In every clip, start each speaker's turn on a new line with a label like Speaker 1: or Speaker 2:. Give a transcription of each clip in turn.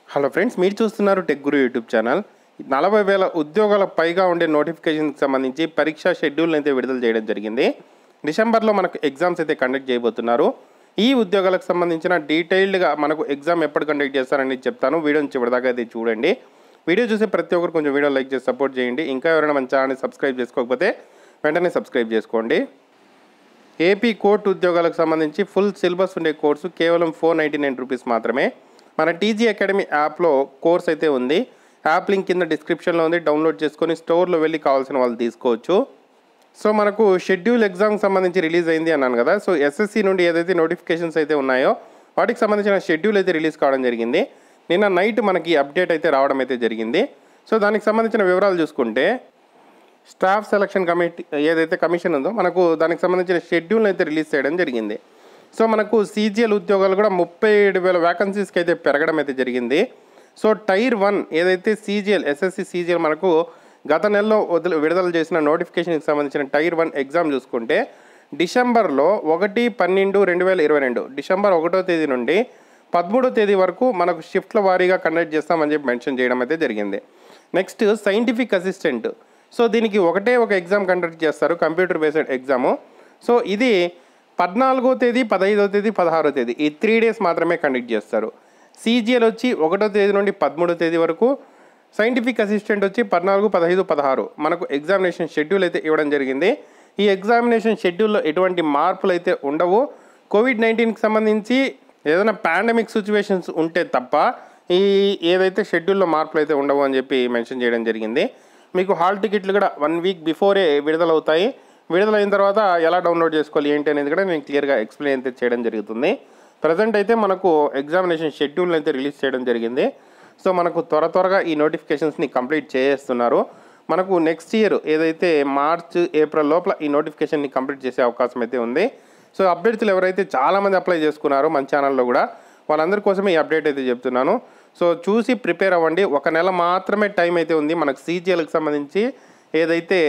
Speaker 1: hello friends మీరు చూస్తున్నారు tech గురు YouTube channel నలభై వేల ఉద్యోగాలకు పైగా ఉండే నోటిఫికేషన్కి సంబంధించి పరీక్షా షెడ్యూల్ అయితే విడుదల చేయడం జరిగింది డిసెంబర్లో మనకు ఎగ్జామ్స్ అయితే కండక్ట్ చేయబోతున్నారు ఈ ఉద్యోగాలకు సంబంధించిన డీటెయిల్డ్గా మనకు ఎగ్జామ్ ఎప్పుడు కండక్ట్ చేస్తారని చెప్తాను వీడియోని చివరిదాకా అయితే చూడండి వీడియో చూసే ప్రతి ఒక్కరు కొంచెం వీడియో లైక్ చేసి సపోర్ట్ చేయండి ఇంకా ఎవరైనా మన ఛానల్ని సబ్స్క్రైబ్ చేసుకోకపోతే వెంటనే సబ్స్క్రైబ్ చేసుకోండి ఏపీ కోర్టు ఉద్యోగాలకు సంబంధించి ఫుల్ సిలబస్ ఉండే కోర్సు కేవలం ఫోర్ నైంటీ నైన్ రూపీస్ మాత్రమే మన టీజీ అకాడమీ యాప్లో కోర్స్ అయితే ఉంది యాప్ లింక్ కింద డిస్క్రిప్షన్లో ఉంది డౌన్లోడ్ చేసుకొని స్టోర్లో వెళ్ళి కావాల్సిన వాళ్ళు తీసుకోవచ్చు సో మనకు షెడ్యూల్ ఎగ్జామ్కి సంబంధించి రిలీజ్ అయింది అన్నాను కదా సో ఎస్ఎస్సి నుండి ఏదైతే నోటిఫికేషన్స్ అయితే ఉన్నాయో వాటికి సంబంధించిన షెడ్యూల్ అయితే రిలీజ్ కావడం జరిగింది నిన్న నైట్ మనకి అప్డేట్ అయితే రావడం అయితే జరిగింది సో దానికి సంబంధించిన వివరాలు చూసుకుంటే స్టాఫ్ సెలక్షన్ కమిటీ ఏదైతే కమిషన్ ఉందో మనకు దానికి సంబంధించిన షెడ్యూల్ అయితే రిలీజ్ చేయడం జరిగింది సో మనకు సీజీఎల్ ఉద్యోగాలు కూడా ముప్పై ఏడు వేల వ్యాకన్సీస్కి అయితే పెరగడం అయితే జరిగింది సో టైర్ వన్ ఏదైతే సీజీఎల్ ఎస్ఎస్సి సీజీఎల్ మనకు గత నెలలో వదిలి విడుదల చేసిన నోటిఫికేషన్కి సంబంధించిన టైర్ వన్ ఎగ్జామ్ చూసుకుంటే డిసెంబర్లో ఒకటి పన్నెండు రెండు వేల ఇరవై రెండు డిసెంబర్ ఒకటో తేదీ నుండి పదమూడో తేదీ వరకు మనకు షిఫ్ట్ల వారీగా కండక్ట్ చేస్తామని చెప్పి మెన్షన్ చేయడం అయితే జరిగింది నెక్స్ట్ సైంటిఫిక్ అసిస్టెంట్ సో దీనికి ఒకటే ఒక ఎగ్జామ్ కండక్ట్ చేస్తారు కంప్యూటర్ బేస్డ్ ఎగ్జాము సో ఇది పద్నాలుగో తేదీ పదహైదో తేదీ పదహారో తేదీ ఈ త్రీ డేస్ మాత్రమే కండక్ట్ చేస్తారు సీజీఎల్ వచ్చి ఒకటో తేదీ నుండి పదమూడో తేదీ వరకు సైంటిఫిక్ అసిస్టెంట్ వచ్చి పద్నాలుగు పదహైదు పదహారు మనకు ఎగ్జామినేషన్ షెడ్యూల్ అయితే ఇవ్వడం జరిగింది ఈ ఎగ్జామినేషన్ షెడ్యూల్లో ఎటువంటి మార్పులు అయితే ఉండవు కోవిడ్ నైన్టీన్కి సంబంధించి ఏదైనా పాండమిక్ సిచ్యువేషన్స్ ఉంటే తప్ప ఈ ఏదైతే షెడ్యూల్లో మార్పులు అయితే ఉండవు అని చెప్పి మెన్షన్ చేయడం జరిగింది మీకు హాల్ టికెట్లు కూడా వన్ వీక్ బిఫోరే విడుదలవుతాయి విడుదలైన తర్వాత ఎలా డౌన్లోడ్ చేసుకోవాలి ఏంటి అనేది కూడా నేను క్లియర్గా ఎక్స్ప్లెయిన్ అయితే చేయడం జరుగుతుంది ప్రజెంట్ అయితే మనకు ఎగ్జామినేషన్ షెడ్యూల్ అయితే రిలీజ్ చేయడం జరిగింది సో మనకు త్వర త్వరగా ఈ నోటిఫికేషన్స్ని కంప్లీట్ చేస్తున్నారు మనకు నెక్స్ట్ ఇయర్ ఏదైతే మార్చ్ ఏప్రిల్ లోపల ఈ నోటిఫికేషన్ని కంప్లీట్ చేసే అవకాశం అయితే ఉంది సో అభ్యర్థులు ఎవరైతే చాలామంది అప్లై చేసుకున్నారో మన ఛానల్లో కూడా వాళ్ళందరి కోసమే ఈ అప్డేట్ అయితే చెప్తున్నాను సో చూసి ప్రిపేర్ అవ్వండి ఒక నెల మాత్రమే టైం అయితే ఉంది మనకు సీజీఎల్కి సంబంధించి ఏదైతే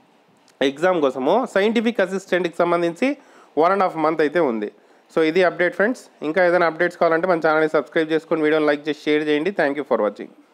Speaker 1: ఎగ్జామ్ కోసము సైంటిఫిక్ అసిస్టెంట్కి సంబంధించి వన్ అండ్ హాఫ్ మంత్ అయితే ఉంది సో ఇది అప్డేట్ ఫ్రెండ్స్ ఇంకా ఏదైనా అప్డేట్స్ కావాలంటే మన ఛానల్ని సబ్స్క్రైబ్ చేసుకొని వీడియోని లైక్ చేసి షేర్ చేయండి థ్యాంక్ యూ ఫర్ వాచింగ్